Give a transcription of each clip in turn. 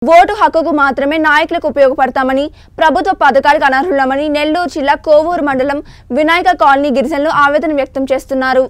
vote హక్కుకు మాత్రమే నాయకులకు ఉపయోగపడతామని ప్రభుత్వ పథకాలకు అనర్హులమని నెల్లూరు జిల్లా కోవూరు మండలం వినాయక కాలనీ గిరిజనులు ఆవేదన వ్యక్తం చేస్తున్నారు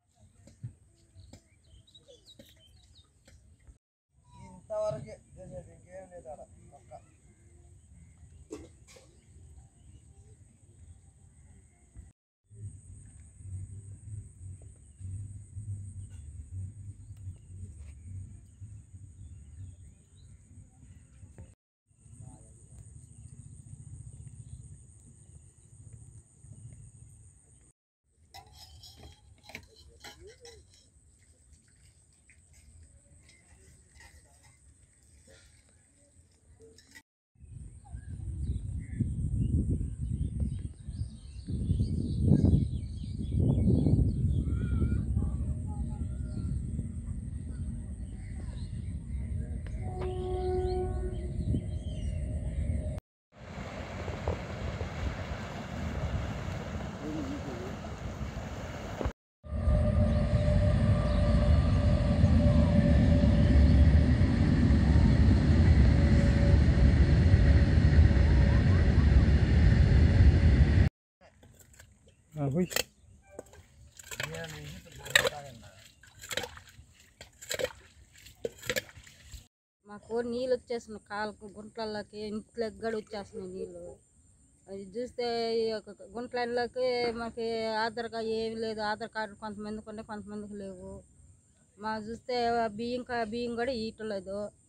మాకు నీళ్ళు వచ్చేస్తున్నాయి కాళ్ళకు గుంటలలోకి ఇంట్లోకి కూడా వచ్చేస్తున్నాయి నీళ్ళు అది చూస్తే ఈ యొక్క గుంటలలోకి మాకు ఆధార్ కార్డు ఏమి లేదు ఆధార్ కార్డు కొంతమందికి ఉన్నాయి కొంతమందికి లేవు మా చూస్తే బియ్యం కా బియ్యం కూడా ఇవ్వట్లేదు